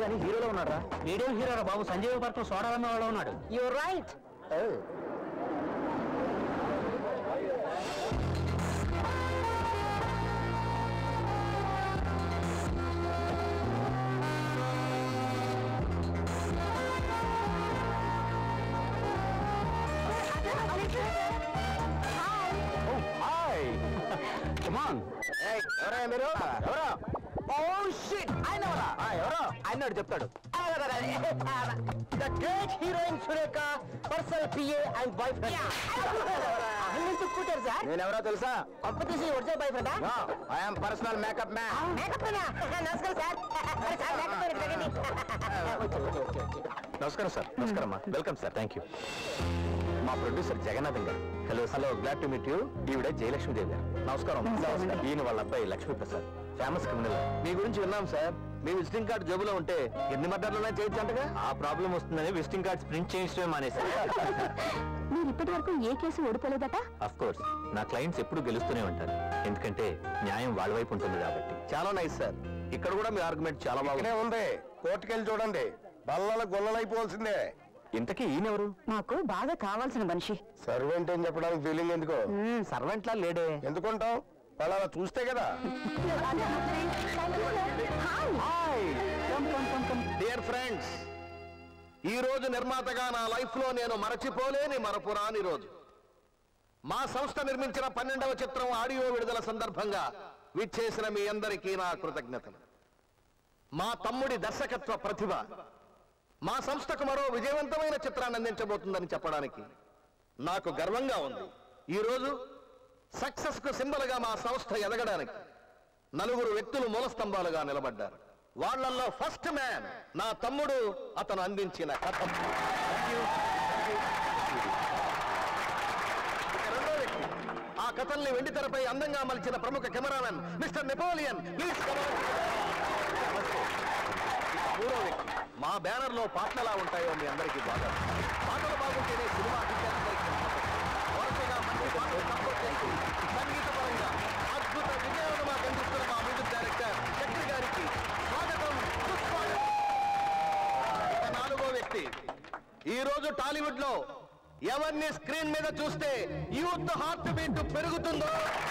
కానీ హీరోలో ఉన్నాడా video hero బాబు సంజయ్ భర్త సోడాలన్న వాళ్ళు ఉన్నాడు యు రైట్ హాయ్ కమాన్ ఎవరయ్యా మీరు ఎవరో ఓ షిట్ ఆయన ఎవరా ఎవరో ఆయన చెప్తాడు the great heroine Surekha personal PA and boyfriend తుక్కుంటారు సార్ నేను ఎవరో తెలుసా కంపెనీసి ఒరిజినల్ బాయ్ ఫ్రెండా I'm personal makeup man makeup నమస్కారం సార్ సార్ మేకప్ నమస్కారం సార్ నమస్కారం అమ్మా వెల్కమ్ సార్ థ్యాంక్ యూ మా producer Jagannathan garu hello hello glad to meet you ఈవిడ జయలక్ష్మి దేవి గారు నమస్కారం నమస్కారం ఈయన వాళ్ళ అబ్బాయి లక్ష్మీ ప్రసాద్ ఫేమస్ క్రిమినల్ మీ గురించి విన్నాం సార్ మీ విజిటింగ్ కార్డు జేబులో ఉంటే ఎన్ని మర్డర్లైనా చేయొచ్చంటగా ఆ ప్రాబ్లం వస్తుందని విజిటింగ్ కార్డ్స్ ప్రింట్ చేయించడమే మానేశారు మీరు ఇప్పటి వరకు ఏ కేసు ఓడిపోలేదట అఫ్ కోర్స్ నా క్లయింట్స్ ఎప్పుడు గెలుస్తూనే ఉంటారు ఎందుకంటే న్యాయం వాళ్ళ వైపు ఉంటుంది కాబట్టి చాలా నైస్ సార్ ఇక్కడ కూడా మీ ఆర్గ్యుమెంట్ చాలా బాగుంది ఉంది కోర్టుకెళ్ళి చూడండి బల్లల గొల్లలైపోవాల్సిందే ఇంతకీ ఈయనెవరు నాకు బాగా కావాల్సిన మనిషి సర్వెంట్ అని చెప్పడానికి ఫీలింగ్ ఎందుకు సర్వెంట్ లా లేడే ఎందుకుంటాం వాళ్ళు అలా చూస్తే కదా డియర్ ఫ్రెండ్స్ ఈ రోజు నిర్మాతగా నా లైఫ్ లో నేను మరచిపోలేని మరపురాని రోజు మా సంస్థ నిర్మించిన పన్నెండవ చిత్రం ఆడియో విడుదల సందర్భంగా విచ్చేసిన మీ అందరికీ నా కృతజ్ఞతలు మా తమ్ముడి దర్శకత్వ ప్రతిభ మా సంస్థకు మరో విజయవంతమైన చిత్రాన్ని అందించబోతుందని చెప్పడానికి నాకు గర్వంగా ఉంది ఈరోజు సక్సెస్ కు సింబల్ గా మా సంస్థ ఎదగడానికి నలుగురు వ్యక్తులు మూలస్తంభాలుగా నిలబడ్డారు వాళ్ళల్లో ఫస్ట్ మ్యాన్ నా తమ్ముడు అతను అందించిన కథ ఇక రెండో వ్యక్తి ఆ కథల్ని వెండి తెరపై అందంగా మలిచిన ప్రముఖ కెమెరామెన్ మిస్టర్ నెపోలియన్ ప్లీజ్ మూడో వ్యక్తి మా బ్యానర్ లో పాటలు ఎలా ఉంటాయో మీ అందరికీ బాగా తెలుసు. పాటలు బాగుంటేనే సినిమా హిట్ అని అందరికీ నమ్మకం. వరుసగా మంచి పాటలు కంపోజ్ చేసి సంగీతపరంగా అద్భుత విజయాలను మాకు అందిస్తున్న మా మ్యూజిక్ డైరెక్టర్ చక్రి గారికి స్వాగతం సుస్వాగతం ఇక నాలుగో వ్యక్తి ఈ రోజు టాలీవుడ్ లో ఎవరిని స్క్రీన్ మీద చూస్తే యూత్ హార్ట్ బీట్ పెరుగుతుందో